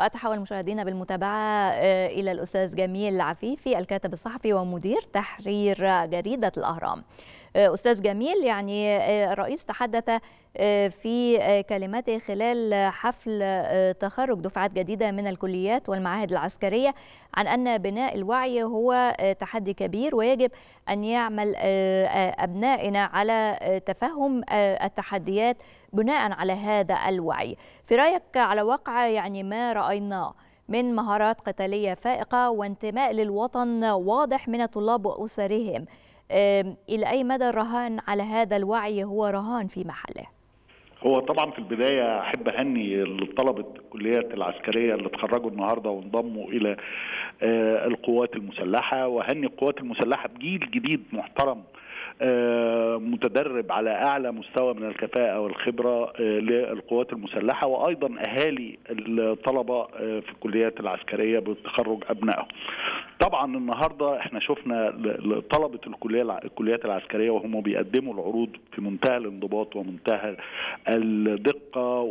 أتحول مشاهدينا بالمتابعة إلى الأستاذ جميل عفيفي الكاتب الصحفي ومدير تحرير جريدة الأهرام أستاذ جميل يعني الرئيس تحدث في كلماته خلال حفل تخرج دفعات جديدة من الكليات والمعاهد العسكرية عن أن بناء الوعي هو تحدي كبير ويجب أن يعمل أبنائنا على تفهم التحديات بناء على هذا الوعي في رأيك على واقع يعني ما رأيناه من مهارات قتالية فائقة وانتماء للوطن واضح من الطلاب وأسرهم إلى أي مدى الرهان على هذا الوعي هو رهان في محله؟ هو طبعا في البداية أحب أهني طلبة الكليات العسكرية اللي اتخرجوا النهاردة وانضموا إلى القوات المسلحة وأهني القوات المسلحة بجيل جديد محترم متدرب على اعلى مستوى من الكفاءه والخبره للقوات المسلحه وايضا اهالي الطلبه في الكليات العسكريه بالتخرج ابنائهم. طبعا النهارده احنا شفنا طلبه الكليه الكليات العسكريه وهم بيقدموا العروض في منتهى الانضباط ومنتهى الدقه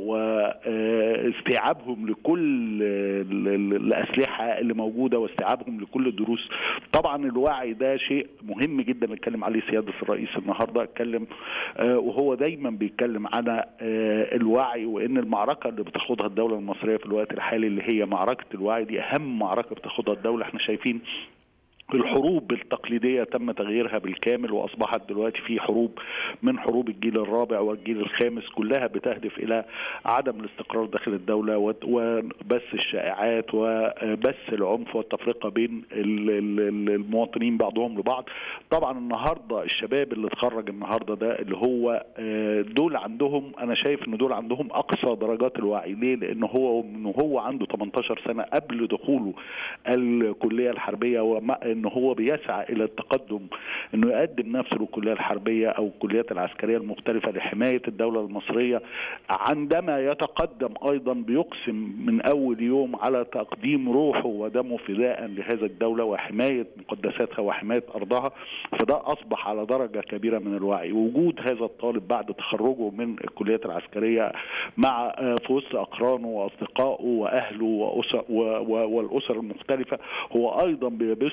واستيعابهم لكل الاسلحه اللي موجوده واستيعابهم لكل الدروس. طبعا الوعي ده شيء مهم جدا نتكلم عليه سياده الرئيس النهارده اتكلم وهو دايما بيتكلم عن الوعي وان المعركه اللي بتاخدها الدوله المصريه في الوقت الحالي اللي هي معركه الوعي دي اهم معركه بتاخدها الدوله احنا شايفين الحروب التقليدية تم تغييرها بالكامل وأصبحت دلوقتي في حروب من حروب الجيل الرابع والجيل الخامس كلها بتهدف إلى عدم الاستقرار داخل الدولة وبث الشائعات وبث العنف والتفرقة بين المواطنين بعضهم لبعض طبعا النهاردة الشباب اللي اتخرج النهاردة ده اللي هو دول عندهم أنا شايف إن دول عندهم أقصى درجات الوعي ليه؟ لأنه هو إنه هو عنده 18 سنة قبل دخوله الكلية الحربية وما ان هو بيسعى الى التقدم انه يقدم نفسه للكليه الحربيه او الكليات العسكريه المختلفه لحمايه الدوله المصريه عندما يتقدم ايضا بيقسم من اول يوم على تقديم روحه ودمه فداء لهذا الدوله وحمايه مقدساتها وحمايه ارضها فده اصبح على درجه كبيره من الوعي وجود هذا الطالب بعد تخرجه من الكليات العسكريه مع في وسط اقرانه واصدقائه واهله وأسر والاسر المختلفه هو ايضا بيبث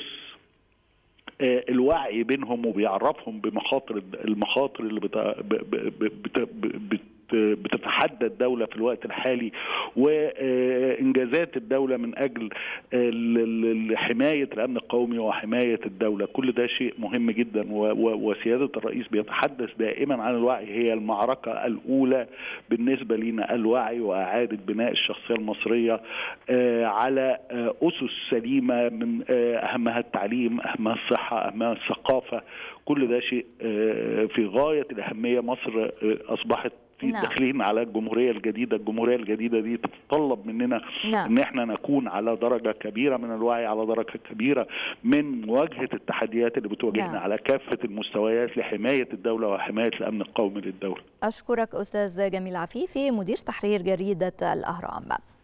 الوعي بينهم وبيعرفهم بمخاطر المخاطر اللي بت... بت... بت... بتتحدى الدولة في الوقت الحالي وإنجازات الدولة من أجل حماية الأمن القومي وحماية الدولة كل ده شيء مهم جدا وسيادة الرئيس بيتحدث دائما عن الوعي هي المعركة الأولى بالنسبة لنا الوعي وإعادة بناء الشخصية المصرية على أسس سليمة من أهمها التعليم أهمها الصحة أهمها الثقافة كل ده شيء في غاية الأهمية مصر أصبحت في نعم. داخلين على الجمهوريه الجديده، الجمهوريه الجديده دي تتطلب مننا نعم. ان احنا نكون على درجه كبيره من الوعي، على درجه كبيره من مواجهه التحديات اللي بتواجهنا نعم. على كافه المستويات لحمايه الدوله وحمايه الامن القومي للدوله. اشكرك استاذ جميل عفيفي مدير تحرير جريده الاهرام.